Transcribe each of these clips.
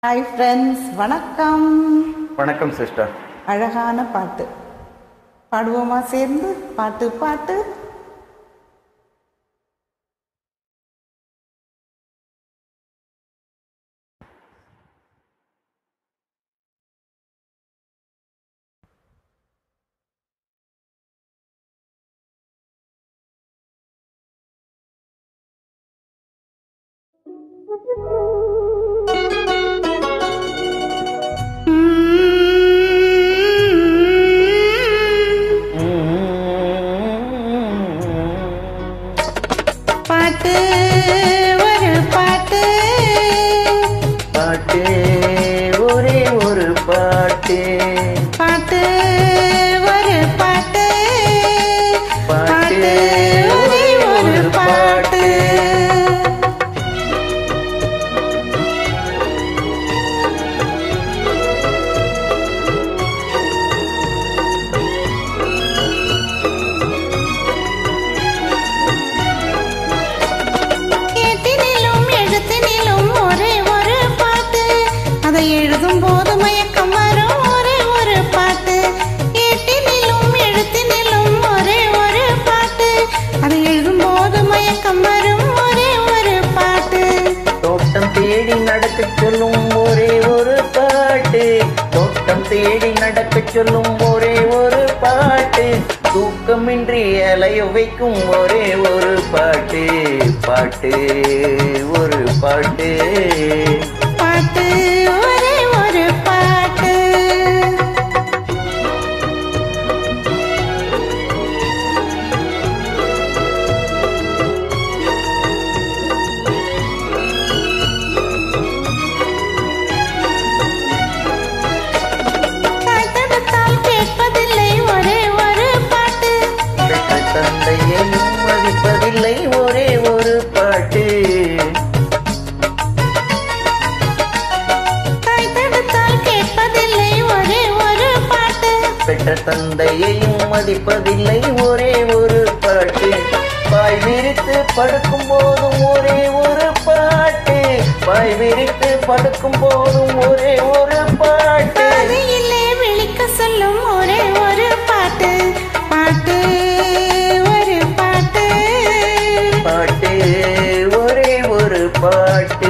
Hi friends வணக்கம் வணக்கம் sister அழகான பாட்டு பாடுவோமா சேர்ந்து பாட்டு பாட்டு பாட்டு ஒரு பாட்டு பாட்டு ஒரே ஒரு பாட்டு பாட்டு ஒரு பாட்டு பாட்டு ஒரே ஒரு பாட்டு கேட்டினிலும் எழுத்தினிலும் ஒரே ஒரு பாட்டு அதை எழுதும் போது மயக்கம் வரும் ஒரே ஒரு பாட்டு கேட்டினிலும் எழுத்தினிலும் ஒரே ஒரு பாட்டு அதை எழுதும் போது மயக்கம் வரும் ஒரே ஒரு பாட்டு தோட்டம் தேடி நடக்கச் சொல்லும் ஒரே ஒரு பாட்டு தோட்டம் தேடி நடக்கச் சொல்லும் ஒரே ஒரு பாட்டு தூக்கமின்றி அலைய வைக்கும் ஒரே ஒரு பாட்டு பாட்டு ஒரு பாட்டு பாட்டு ஒரே ஒரு பாட்டு தாய் தடுத்தால் கேட்பதில்லை ஒரே ஒரு பாட்டு பெற்ற தந்தையையும் மதிப்பதில்லை ஒரே ஒரு பாட்டு தாய் தடுத்தால் கேட்பதில்லை ஒரே ஒரு பாட்டு பெற்ற தந்தையையும் மதிப்பதில்லை ஒரே ஒரு பாட்டு பாய் விரித்து படுக்கும் போதும் ஒரே ஒரு பாட்டு பாய் விரித்து படுக்கும் போதும் ஒரே ஒரு பாட்டு பாதையிலே விழிக்க சொல்லும் ஒரே ஒரு பாட்டு பாட்டு ஒரு பாட்டு பாட்டு ஒரே ஒரு பாட்டு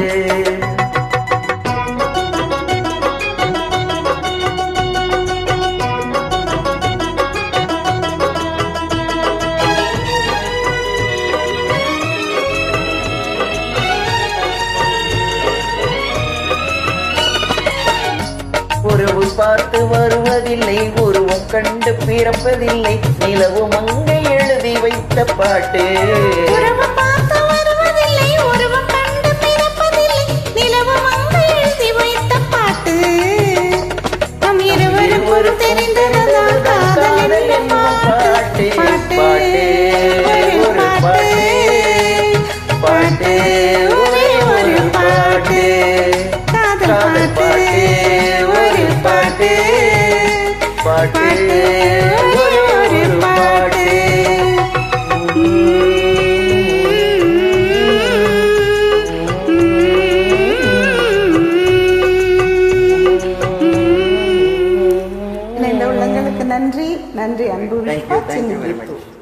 உறவு பார்த்து வருவதில்லை உருவம் கண்டு பிறப்பதில்லை நிலவும் அங்கே எழுதி வைத்த பாட்டு உறவு பார்த்து வருவதில்லை உருவம் கண்டு பிறப்பதில்லை நிலவு அங்கு எழுதி வைத்த பாட்டு நம் இருவரும் ஒரு தெரிந்ததுதான் காதல் என்னும் பாட்டு பாட்டு ஒரு பாட்டு பாட்டு ஒரே ஒரு பாட்டு காதல் பாட்டு ஒரு பாட்டு பாட்டு ஒரே ஒரு பாட்டு இணைந்த உள்ளங்களுக்கு நன்றி நன்றி அன்பு Thank you, thank you very சின்ன much.